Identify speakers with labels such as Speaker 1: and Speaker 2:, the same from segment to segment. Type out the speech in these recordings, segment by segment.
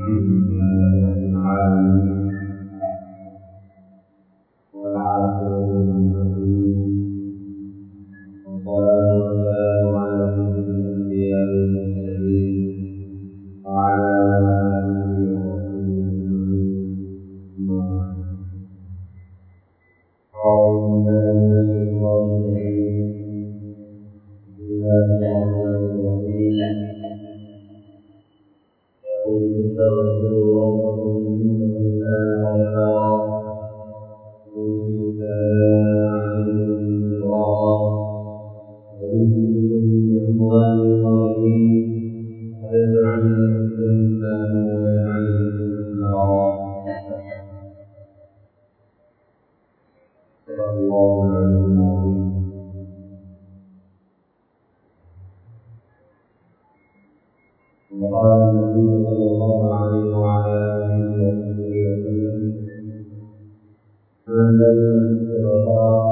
Speaker 1: وقال النبي صلى الله عليه وعلى اله وصحبه وسلم من لم يستطع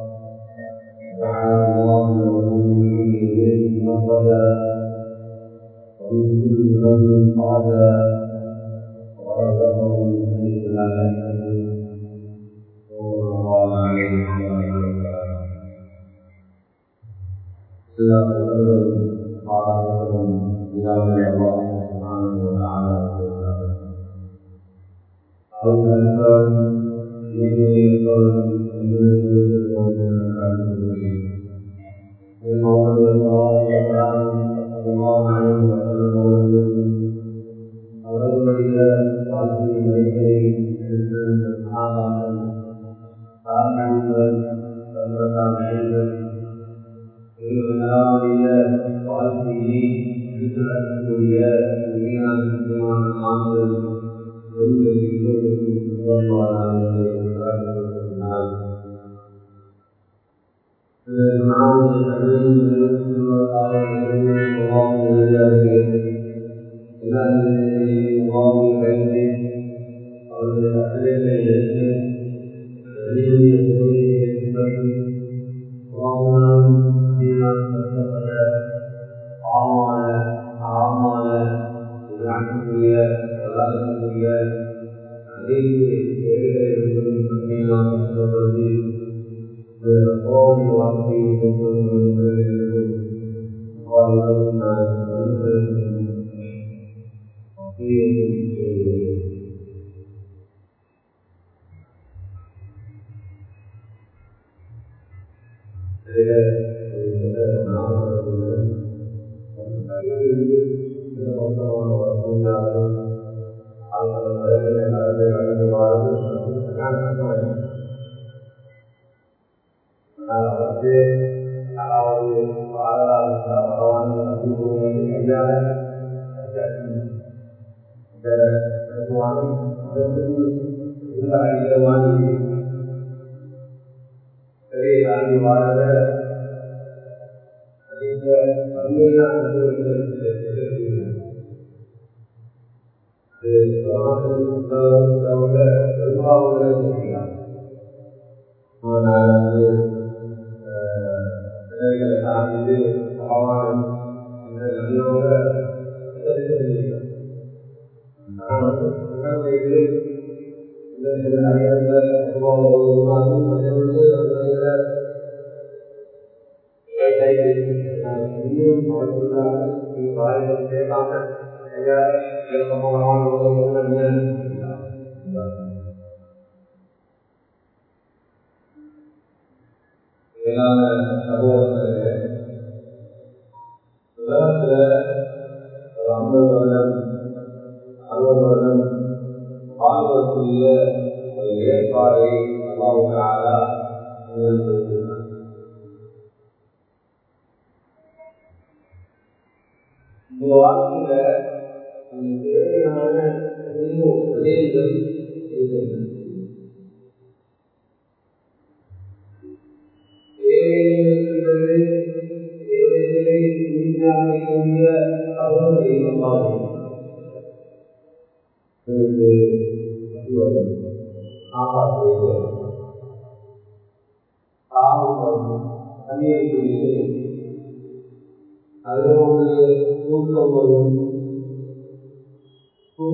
Speaker 1: دعا الله له به مقدا ومن كل ذنب قعدا ورزقه من حيث لا يحتسب صلى الله عليه وسلم سلام الأول قال إلى الله سبحانه وتعالى أو الإنسان يقول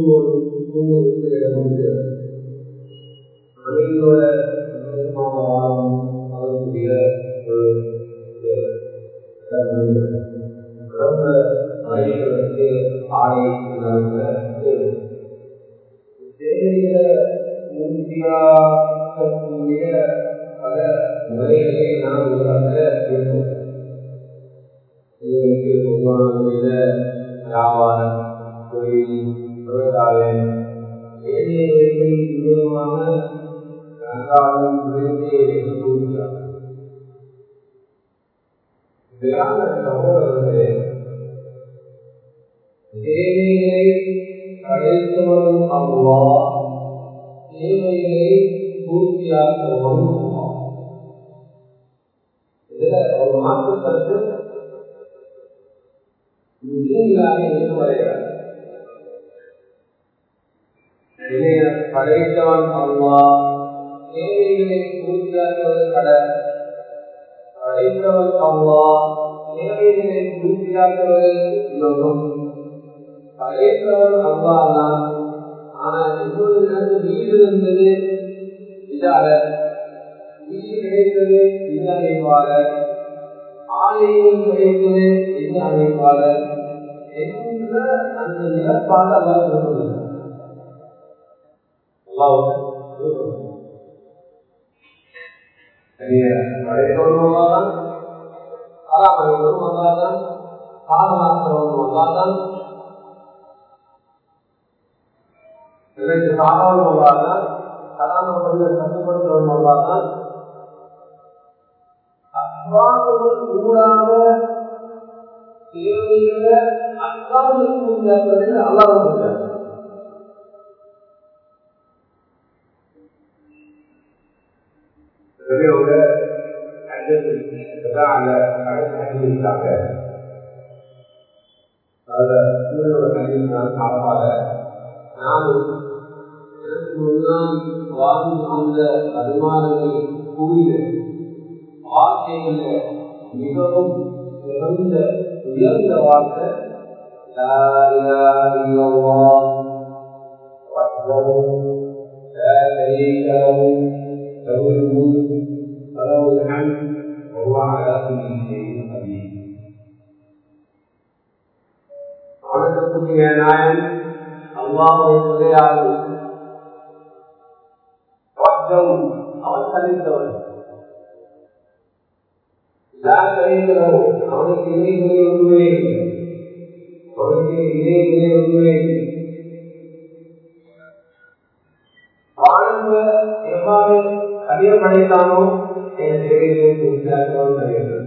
Speaker 1: தூங்குவோடு தூங்குவதற்கு இடம் இருக்கிறது மனைவியோட சந்தோஷமாக வாழும் அதற்குரிய ஒரு ரொம்ப மனிதர்களுக்கு ஆடை தேவையில உறுதியாக்கக்கூடிய பல முறைகளை நாம் உலகத்தில் இருக்கும் இதற்கு பொதுவான முறையில வியாபாரம் தொழில் விவசாயம் ஏழைகளை மூலமாக அன்றாடம் விளைந்தே கூறுகிறார் வேளாண் சகோதரர்களே தேவைகளை அழைத்தவரும் அவ்வா தேவைகளை பூர்த்தியாக்குவதும் அவ்வா இதுல ஒரு மாற்று கருத்து முஸ்லீம்களாக இருந்து வருகிறார் படைத்தவன் அவ்வா தேவைகளை பூர்த்தியாக்குவது கடல் படைத்தவன் அவ்வா தேவைகளை பூர்த்தியாக்குவது யோகம் படைத்தவன் அவ்வா தான் ஆனா இப்பொழுது எனக்கு வீடு இருந்தது இதால வீடு கிடைத்தது இந்த அமைப்பாளர் ஆலயம் கிடைத்தது இந்த அமைப்பாளர் என்ற அந்த நிலப்பாடு அவர் விரும்புகிறார் படைத்தவனும் அல்லாதான் பராமரிப்பவனும் அல்லாதான் பாதுகாக்கிறவனும் அல்லாதான் இதற்கு சாதவனும் அல்லாதான் கலாமப்பதில் கட்டுப்படுத்துவனும் அல்லாதான் அஸ்வாக்களும் ஊடாக தேவையில்லை அஸ்வாக்களுக்கு உண்டாக்குவதில் அல்லாவும் இருக்கிறார் பெரியவங்க அந்த அடைஞ்சிருக்காங்க அதுல சூழலோட கல்வியினால் காப்பாக நானும் எனக்கு முன்னால் வாழ்ந்து வந்த வருமானங்கள் கூறிய வார்த்தையில மிகவும் சிறந்த உயர்ந்த வார்த்தை لا إله إلا الله وحده لا شريك له له الملك وله الحمد وهو على كل شيء قدير வணக்கத்துக்குரிய நாயன் அல்லாஹை துணையாது அவன் தனித்தவன் அவனுக்கு இணைகளை ஒன்றுமே அவனுக்கு இணைகளை ஒன்றுமே வாழ்ந்த எவ்வாறு அறிய படைத்தானோ என் சேவையை உண்டாக்குவன் அறியணும்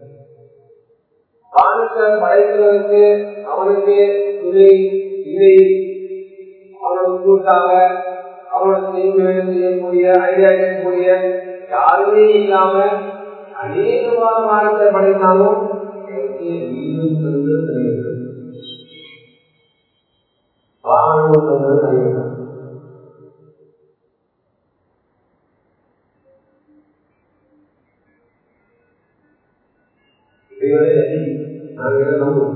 Speaker 1: வானத்தை படைக்கிறதுக்கு அவனுக்கு துணை இணை அவனுக்கு கூட்டாக அவனுக்கு செய்ய செய்யக்கூடிய ஐடியா செய்யக்கூடிய யாருமே இல்லாம அநேகமான வானத்தை படைத்தாலும் எனக்கு வீடும் தந்து தெரியுது வாகனம் தந்து தெரியுது நாங்கள் நம்புவோம்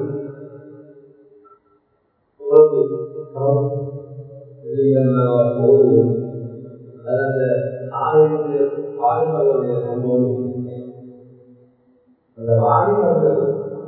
Speaker 1: போடுவோம் அந்த ஆயிரத்து வாழ்வர்களுடைய சம்பவம் அந்த வாழ்வர்கள்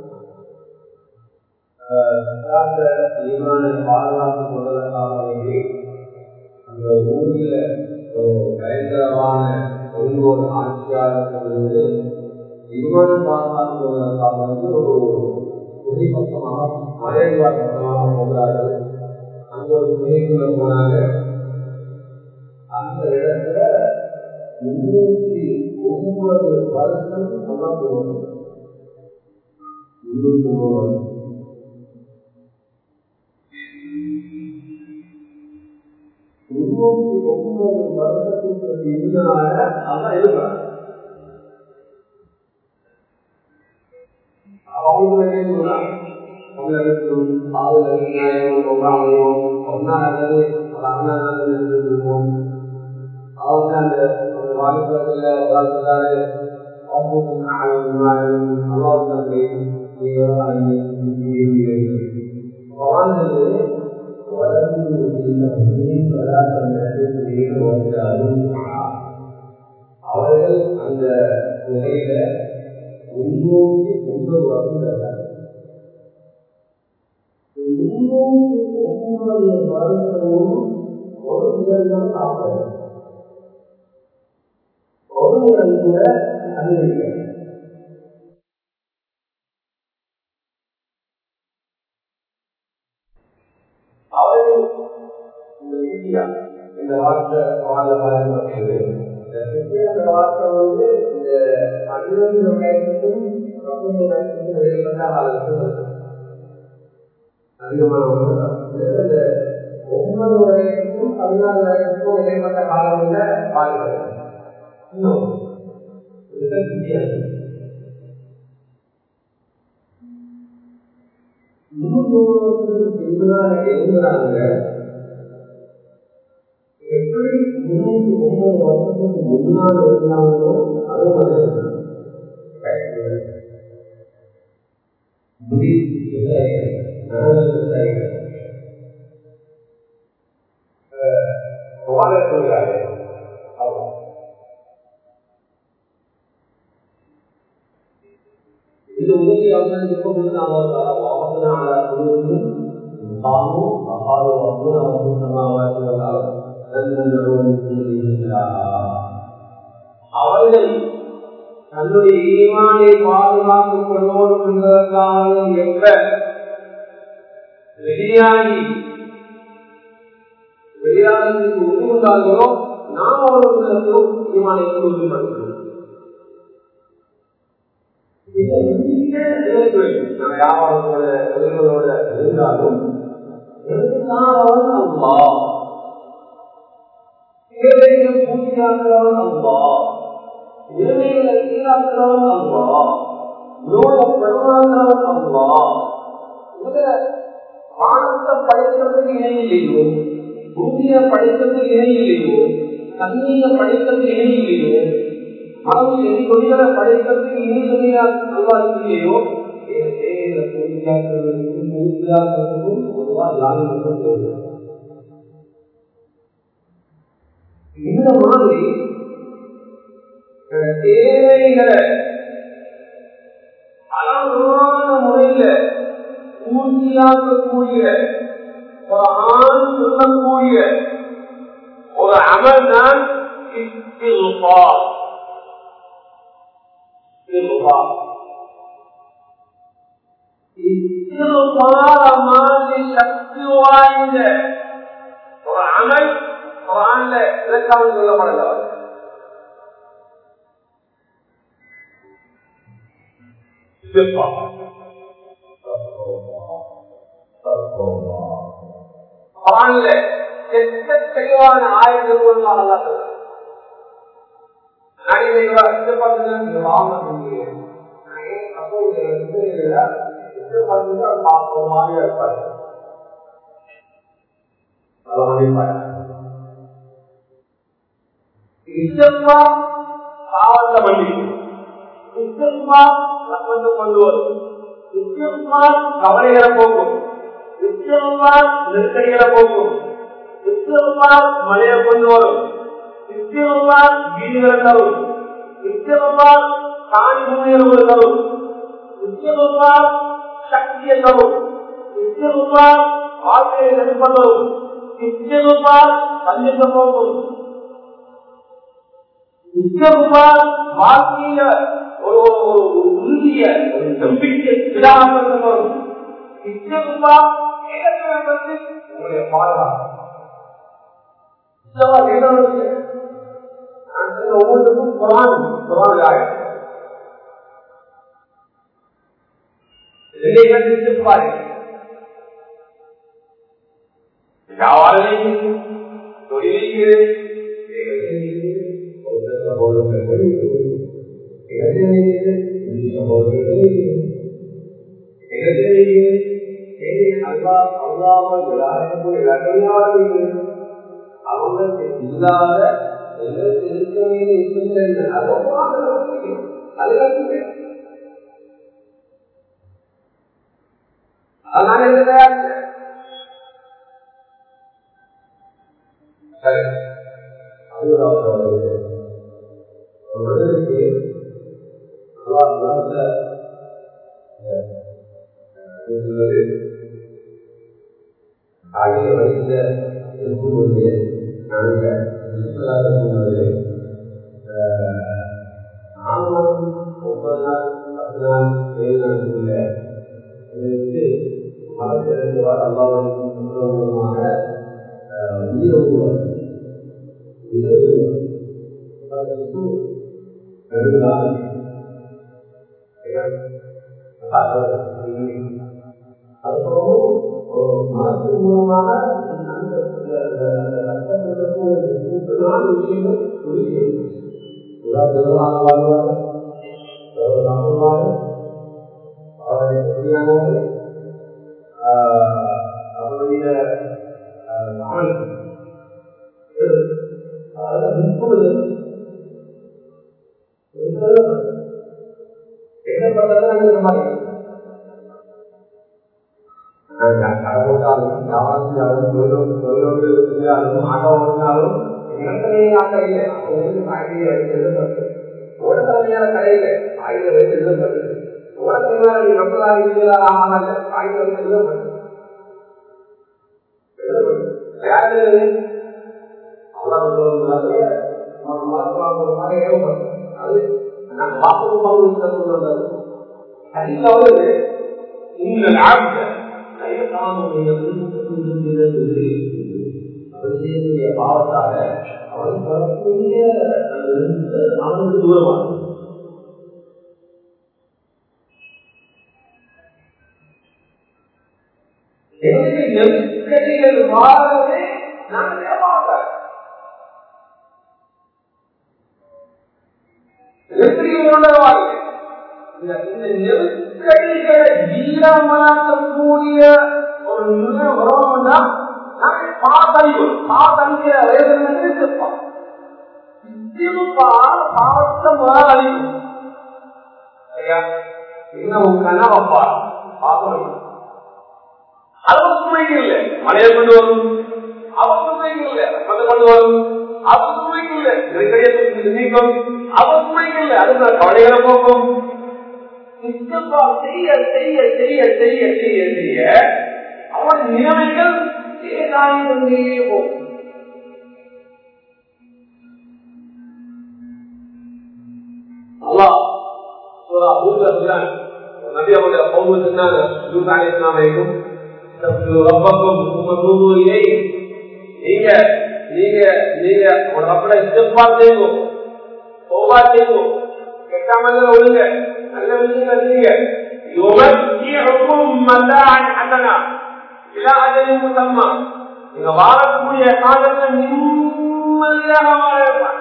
Speaker 1: ஈமானை பாதுகாத்துக் கொள்வதற்காக வேண்டி அந்த ஊரில் ஒரு பயங்கரமான ஒருங்கோடு ஆட்சியாளர்களிருந்து ஈமானை பாதுகாத்துக் கொள்வதற்காக வேண்டி ஒரு புதிப்பக்கமாக மலையடிவார் பக்கமாக போகிறார்கள் அங்க ஒரு துணைக்குள்ள போனாங்க அந்த இடத்துல முன்னூத்தி ஒன்பது வருஷம் நல்லா போகணும் முன்னூத்தி ஒன்பது வருஷம் முன்னூத்தி ஒன்பது வருஷத்துக்கு பின்னால அதான் இருக்கிறாங்க அவங்களுக்கு உங்களுக்கும் ஆளுநர் நியாயம் ஒன்றாமையும் ஒன்னா நல்லது ஒரு அண்ணா நல்லது இருப்போம் அவங்க அந்த ஒரு வாலிபத்தில் வாழ்ந்தாரு வாழ்ந்தது அவர்கள் அந்த நிலையில முன்னோக்கி கொண்டு வருகிறார்கள் முன்னோக்கி ஒவ்வொரு வருஷமும் ஒரு விதம் சாப்பிடுறது ஒரு முறை கூட அனுமதிக்கிறது அவர்கள் இந்த மீடியா இந்த வார்த்தை வாழ பயன்படுத்துது இந்த வார்த்தை வந்து இந்த பன்னிரண்டு வயசுக்கும் பதினொன்று வயசுக்கும் இடையில்தான் ஆளுக்கு அதிகமான இந்த ஒன்பது வயசுக்கும் பதினாறு வயசுக்கும் இடைப்பட்ட காலங்களில் பாடுகிறது இன்னும் இதுதான் வித்தியாசம் எழுதுறாங்க எப்படி முன்னூத்தி ஒன்பது வருஷத்துக்கு முன்னால் இருந்தாங்களோ அதே மாதிரி சொல்றாரு இந்த உதவி அவர்கள் எப்ப கொடுத்தாங்க அவசரம் ஆளா கொடுத்து قاموا فقالوا ربنا رب السماوات والارض لن ندعو من دونه اله அவர்கள் தன்னுடைய ஈமானை பாதுகாத்துக் கொள்வோம் என்பதற்காக எப்ப வெளியாகி வெளியாகிறதுக்கு உருவாகிறோ நாம் அவர்களுக்கும் ஈமானை உறுதிப்படுத்தணும் வியாபாரத்தோட தொழில்களோட இருந்தாலும் அல்லா தேவைகளை பூர்த்தியாக்குறவன் அல்லா தேவைகளை சீராக்குறவன் அல்லா நோயை படுவாங்கிறவன் அல்லா இதுல வானத்தை படைக்கிறதுக்கு இணையிலையோ பூமியை படைக்கிறதுக்கு இணையிலையோ தண்ணீரை படைக்கிறதுக்கு இணையிலையோ மரம் செடி கொடிகளை படைக்கிறதுக்கு இணை சொல்லியார் அல்லா இல்லையோ தேவைகளை பூர்த்தியாக்குறதுக்கும் பூர்த்தியாக்குறதுக்கும் பொதுவாக எல்லாரும் தேவை இந்த மாதிரி தேவைகளை அழகான முறையில பூர்த்தியாக்கக்கூடிய ஒரு ஆண் சொல்லக்கூடிய ஒரு அமல் தான் மாதிரி சக்தி வாய்ந்த ஒரு அமல் குரான்ல இலக்காவும் சொல்லப்படல குரான்ல எத்த தெளிவான ஆயிரத்தி மூலமாக அல்லா சொல்றாங்க பாவத்தை மன்னிக்கும் கொண்டு வரும் கவலைகளை போக்கும் நெருக்கடிகளை போக்கும் மழையை கொண்டு வரும் வீடுகளை தரும் காணி பூமியை தரும் சக்தியை தரும் வாழ்க்கையை நெருப்பதும் சந்திக்க போகும் நிச்சயமால் வாழ்க்கையில ஒரு ஒரு உறுதிய ஒரு நம்பிக்கை விடாமல் வரும் நிச்சயமா வந்து உங்களுடைய பாதுகாப்பு ஒவ்வொன்றுக்கும் குரான் குரான் ஆயிரம் அவங்களுக்கு இல்லாத இருக்க வேண்டிய அதனால என்ன சரி அது ஒரு அவசரம் வருது ஒரு மனிதனுக்கு நல்லா உலகத்துல காலையில் வயசுல இருக்கும்போது நாங்கள் சுற்றுலா இருக்கும்போது ஆமாம் ஒன்பது நாள் பத்து நாள் ஏழு நாளுக்குள்ள இது மலத்திற்கு அல்லாவை மூலமாக உயிரோடுவார் உயிரோடுவார் ரெண்டு நாள் அதுக்கப்புறம் ஒரு மனத்தின் மூலமாக அந்த விஷயங்கள் புரியுது உதாரணமாக வாழ்வார் வாழ்வார் அவரை எப்படியானது அவருடைய முப்பது என்ன பண்றது மாதிரி கடை போட்டாலும் வியாபாரம் தொழிலோடு தொழிலோடு இருந்தாலும் ஆட்டோ ஓட்டினாலும் நிலத்தனையே ஆட்ட இல்லை அவங்களுக்கு காய்கறி எழுதப்பட்டு ஓடத்தலைமையான கடையில ஆயுத வைத்து எழுதப்பட்டது ஓடத்தலைமையான நீ மக்களா இருக்கிறதா ஆகல ஆயுத வைத்து எழுதப்பட்டது யாரு அது நான் வாக்கு பங்கு சொல்றது அதிகாவது இந்த ஆப்த அவசியத்துடைய பாவத்தால அவன் வரக்கூடிய அவனுக்கு தூரமாக எங்களுக்கு நெருக்கடிகள் மாறவே நான் ஏமாட்டேன் நெருக்கடிகளோட வாழ்க்கை இந்த நெருக்கடிகளை வீரமாக்கக்கூடிய ஒரு நிலை உறவுனா நாங்கள் பாதறிவோம் பாதறிக்கிற வேதனை இருப்போம் பாவத்தை முதல் அழிக்கும் சரியா இன்னும் கனவப்பா பாதம் அவர் சுமைக்கு இல்லை மழையை கொண்டு வரும் அவர் சுமைக்கு இல்லை ரத்தத்தை கொண்டு வரும் அவர் சுமைக்கு இல்லை நெருக்கடியை நீக்கும் அவர் சுமைக்கு இல்லை அது கவலைகளை போக்கும் செய்ய செய்ய செய்ய செய்ய செய்ய செய்ய அவன் நிலைமைகள் ஏதாய் கொண்டே போகும் அல்லாஹ் சூரா ஹூத்ல சொல்றான் நபி அவருடைய கௌம சொன்னாங்க யூதா அலைஹிஸ்ஸலாம் வரைக்கும் ரப்பக்கும் உம்ம தூபு இலை நீங்க நீங்க நீங்க உங்க ரப்பட இஸ்திக்பார் செய்யுங்க தௌபா செய்யுங்க கெட்டாமல் ஒழுங்க நல்ல விஷயங்கள் செய்யுங்க யுமத்தியுக்கும் மதாஅன் ஹசனா இலா அஜலின் முசம்மா நீங்க வாழக்கூடிய காலத்துல நிம்மதியாக வாழ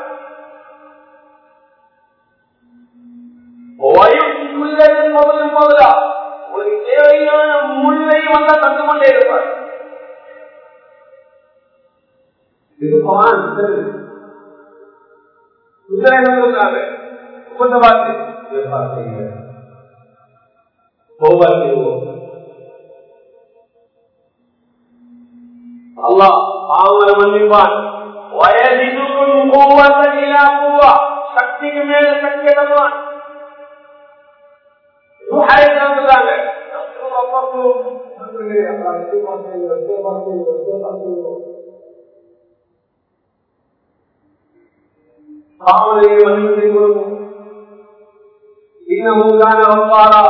Speaker 1: முதலில் முதலா உங்களுக்கு தேவையான முள்ளை வந்தா தந்து கொண்டே இருப்பார் இது பவான் குதிரைக்காக உபந்த பார்த்து அல்லாஹ் பாவங்களை மன்னிப்பான் வயதிக்கும் கூவத்தை இலா கூவா சக்திக்கு மேல சக்தியை தருவான் சொல்றாங்க பாவனையை மன்னிப்பு செய்து கொடுக்கும் இன்னமும் கான வப்பாரா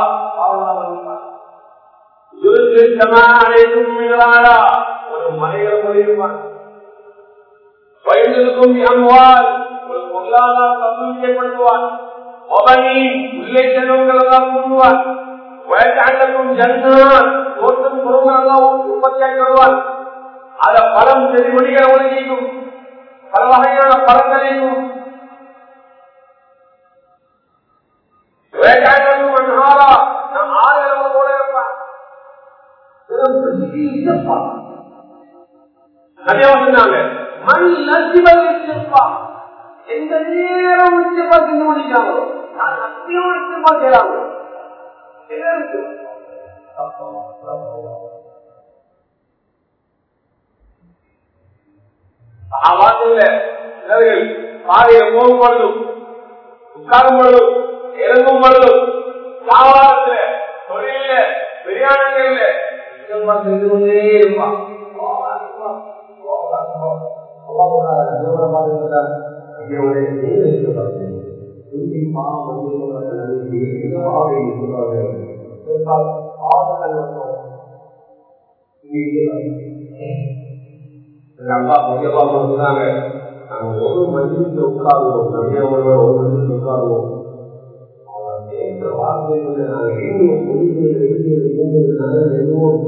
Speaker 1: ஒரு மலைகள் பொழியுமான் வயதிற்கும் அம்வால் ஒரு பொருளாதார தத்துவப்படுத்துவான் அவனி உள்ளே செல்வங்களெல்லாம் கூறுவான் வயதாண்டக்கும் ஜன்னான் தோட்டம் குடும்பங்களெல்லாம் உற்பத்தியாக்குவான் அத பலம் செறிமொழிகள் உலகிக்கும் பல வகையான பலங்களையும் வேண்டாண்டும் அன்ஹாரா நம் ஆதரவு கூட இருப்பான் சொன்னாங்க மண் நசிவல் இருப்பான் எந்த நேரம் உச்சப்பா செஞ்சு முடிக்கிறாங்களோ நான் சத்தியம் உச்சப்பா செய்யறாங்க
Speaker 2: வாசல்ல சிலர்கள் பாதையில போகும் பொழுதும் உட்காரும் பொழுதும் இறங்கும் பொழுதும் வியாபாரத்துல தொழில பிரயாணங்கள்ல இதமா செஞ்சு கொண்டே இருப்பான் அப்பா பெரியப்பா சொன்னாங்க நாங்க ஒரு மனிதனுக்கு உட்காருவோம் நம்பியவங்களோட ஒரு மனிதனுக்கு உட்காருவோம் அவன் கேட்கிற வார்த்தைகளை நாங்க எண்ணுவோம் முடிஞ்சு எழுதி எழுதி நாங்கள் எண்ணுவோம்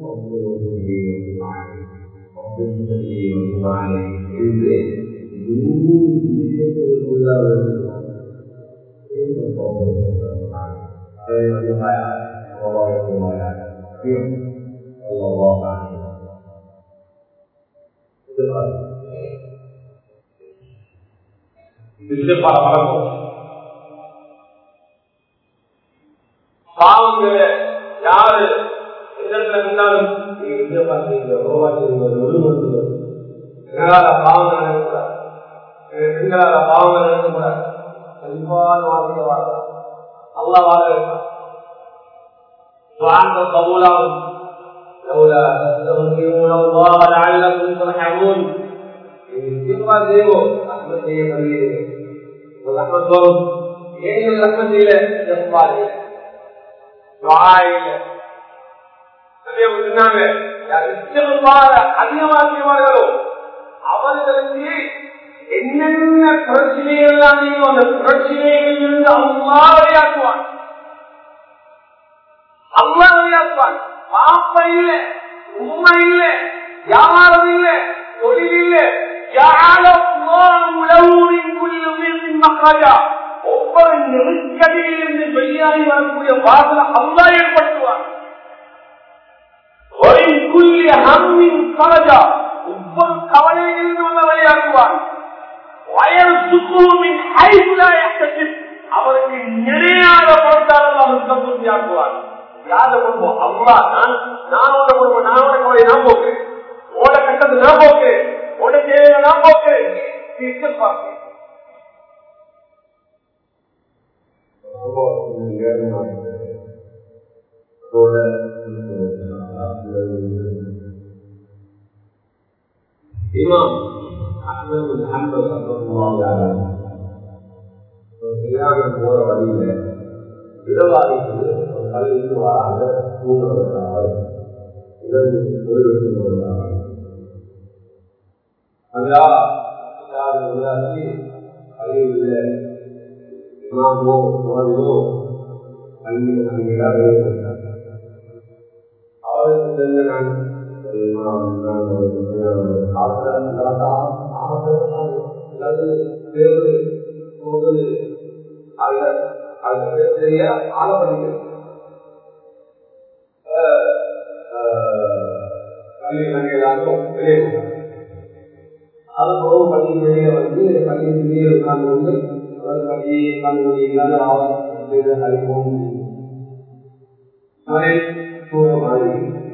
Speaker 2: பல பழக்கம் பாவங்களை யாரு எதிர்த்துல இருந்தாலும் நீங்க இதை பார்த்தீங்க ரோவா செய்யுங்க ஒழுங்கு எங்களால பாவங்கள் நடக்கக்கூடாது எங்களால பாவங்கள் நடக்கக்கூடாது செல்வான வாழ்க்கை வாழலாம் அல்லா வாழ வைப்பான் துவாங்கள் கபூலாகும் لولا تستغفرون الله لعلكم ترحمون இஸ்திக்பார் செய்வோம் ரஹ்மத் செய்ய வருகிறீர்கள் ரஹ்மத் வரும் ஏன் ரஹ்மத் இல்ல இஸ்திக்பார் இல்ல துஆ இல்ல நிறைய சொன்னாங்க யார் இஸ்திக்பார அதிகமா செய்வார்களோ அவர்களுக்கு என்னென்ன பிரச்சனைகள் எல்லாம் நீங்க அந்த பிரச்சனைகளில் இருந்து அம்மா விளையாட்டுவான் அம்மா விளையாட்டுவான் பாப்ப இல்ல உண்மை இல்ல வியாபாரம் இல்ல தொழில் இல்ல ஒவ்வொரு நெருக்கடியிலிருந்து வெளியாகி வரக்கூடிய வாசல அல்லா ஏற்படுத்துவார் ஒவ்வொரு கவலையிலிருந்து உள்ள வெளியாக்குவார் வயல் சுக்குமின் அவருக்கு நிறையாத பொருட்டாளர் அவர் சம்பூர்த்தியாக்குவார் யார குடும்பம் அவ்வா நான் நான் உள்ள குடும்பம் நான் உன கவலை நான் போக்குறேன் ஓட கட்டத்தை நான் போக்குறேன் ஓட தேவையை நான் போக்குறேன் பார்க்கிறேன் இமாம் அஹ்மது ஹம்பல் போற வழியில இடவாதிக்கு ஒரு கல்விக்கு வராங்க தூங்க வருகிறார்கள் இரண்டு ஓய்வெடுத்து வருகிறார்கள் அல்லா உள்ளாச்சி கல்வியில் இமாமோ மோதோ கல்வியில் கல்வியாக அவருக்கு தெரிஞ்ச நான் சரியா ஆளப்படுகிறது கல்வி நன்மைகளாகவும் வெளியே அது போக பள்ளி வெளியே வந்து பள்ளி வெளியே உட்கார்ந்து வந்து அவர் பள்ளியை உட்கார்ந்து இல்லாத ஆவணம் அறிவோம் மறை தூர மாதிரி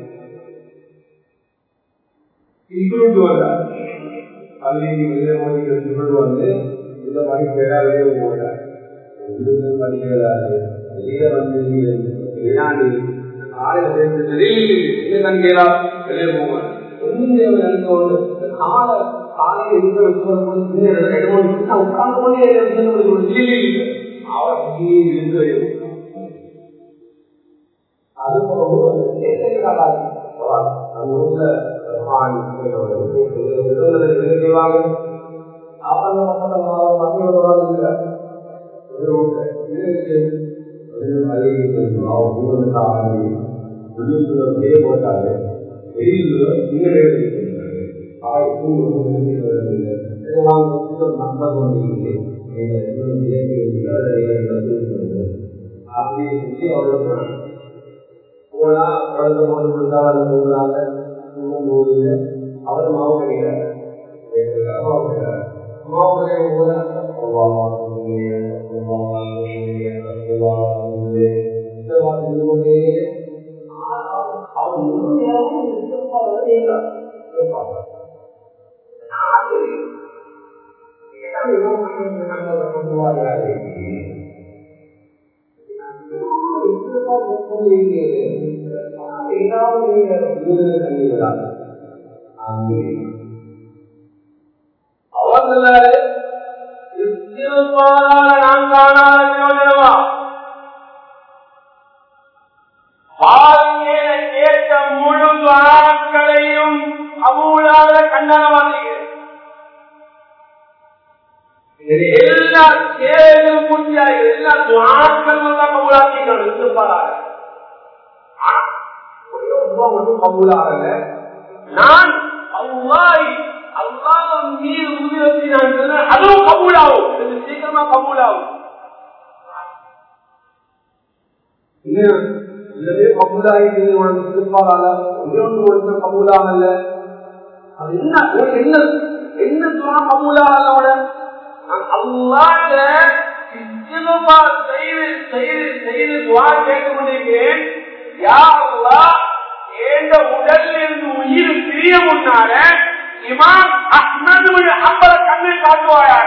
Speaker 2: இன்க்ளூட் வந்தார் பள்ளிக்கு வெளியே போய் கொண்டு வந்து இந்த மாதிரி பேராவே போட்டார் படிக்கிறாரு வெளியே வந்து வினாடி காலையில சேர்ந்து வெளியே கண்கிறா வெளியே போவார் ஒன்றும் நினைக்கொண்டு காலை காலையில் இருக்கிற உட்கார்ந்து கொண்டே அவர் இருந்து அது அந்த ஊர்ல செய்வாங்க அவங்க மக்கள் இல்லை போட்டாரு நம்பர் கொண்டு அப்படி சொல்லி அவ்வளவு போனா குழந்தை போட்டு கொடுத்தாலும் போடுறாங்க போதில்ல அவர் மாவு கிடைக்கிறார் மாவு கிடைக்கிறார் மாவு கிடைக்கும் போது அவர் முழுமையாகவும் அவர் நான் காணாத யோஜனவா வாழ்க்கையில கேட்ட முழு ஆட்களையும் அமூலாத கண்டனவாதீங்க எல்லா சேரும் முடியாது எல்லா துவாக்களும் தான் கபூலாக்கீங்க இருப்பாராக ஒன்றும் கபூலாகல நான் அல்லாஹ் அல்லாஹ் மீது உறுதி நான் சொன்னேன் அதுவும் கபூலாகும் இது சீக்கிரமா கபூலாகும் இல்லவே கபூலாகி உனக்கு இருப்பாரால ஒன்று ஒன்று கபூலாகல அது என்ன என்ன என்ன சொன்னா கபூலாகல உடனே அல்லாத செய்து செய்து செய்து துவா கேட்க கொண்டிருக்கிறேன் யாரெல்லாம் ஏந்த உடலில் இருந்து உயிர் பிரிய முன்னால இமாம் அஹ்மது அம்பல கண்ணில் காட்டுவாயாக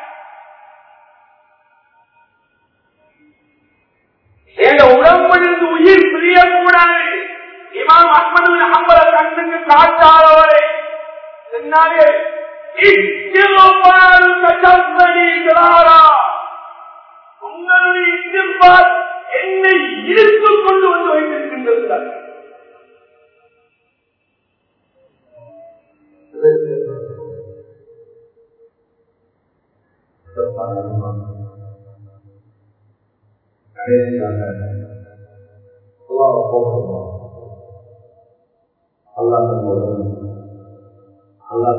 Speaker 2: எங்க உடம்பிலிருந்து உயிர் பிரியக்கூடாது இமாம் அஹ்மது அம்பல கண்ணுக்கு காட்டாதவரை என்னாலே உங்களுடைய இstighfar என்னை இழுத்துக் கொண்டு வந்து வைத்திருக்கின்றது
Speaker 1: அல்லாஹ் அல்லாஹ்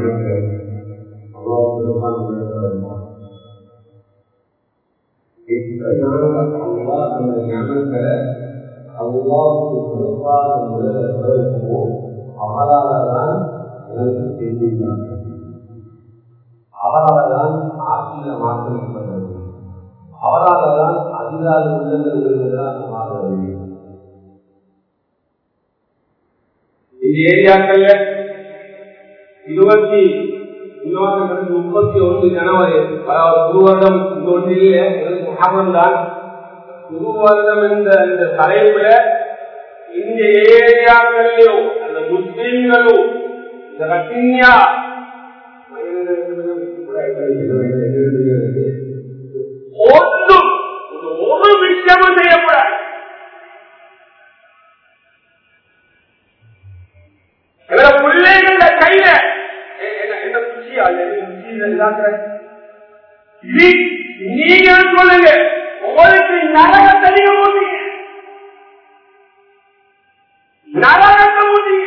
Speaker 1: அவரால்தான் எனக்கு தெரிவித்தார்கள் அவரால்தான் ஆட்சியில மாற்றம் ஏற்பட்டது அவரால்தான் அதிகார உள்ளங்கள் மாறுவது
Speaker 2: இந்த ஏரியாக்கள்ல இருபத்தி இன்னொரு முப்பத்தி ஒன்று ஜனவரி அதாவது புது வருடம் இந்த ஒன்று இல்லை முகமன் தான் புது வருடம் என்ற இந்த தலைப்புல இந்த ஏரியாக்கள்லயும் அந்த முஸ்லிம்களும் இந்த ரத்தின்யா ஒன்றும் ஒரு விஷயமும் செய்யக்கூடாது எங்களோட பிள்ளைகள கையில என்ன குச்சியா நீங்க சொல்லுங்க உங்களுக்கு நரகத்தை நீங்க ஊட்டீங்க நரகத்தை ஊட்டீங்க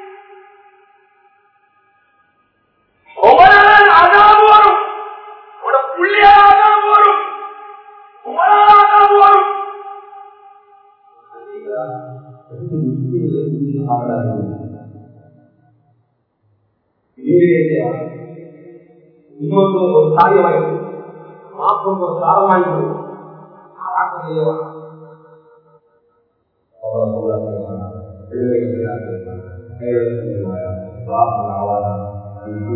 Speaker 2: உங்களால் அதான் வரும் உங்களோட புள்ளியால் வரும் உங்களால் வரும் இன்னொன்று ஒரு காரியம் வாய்ப்பு மாற்றம் ஒரு சாரம் வாய்ப்பு ஆராய்ச்சி செய்யலாம்
Speaker 1: பிள்ளைகள்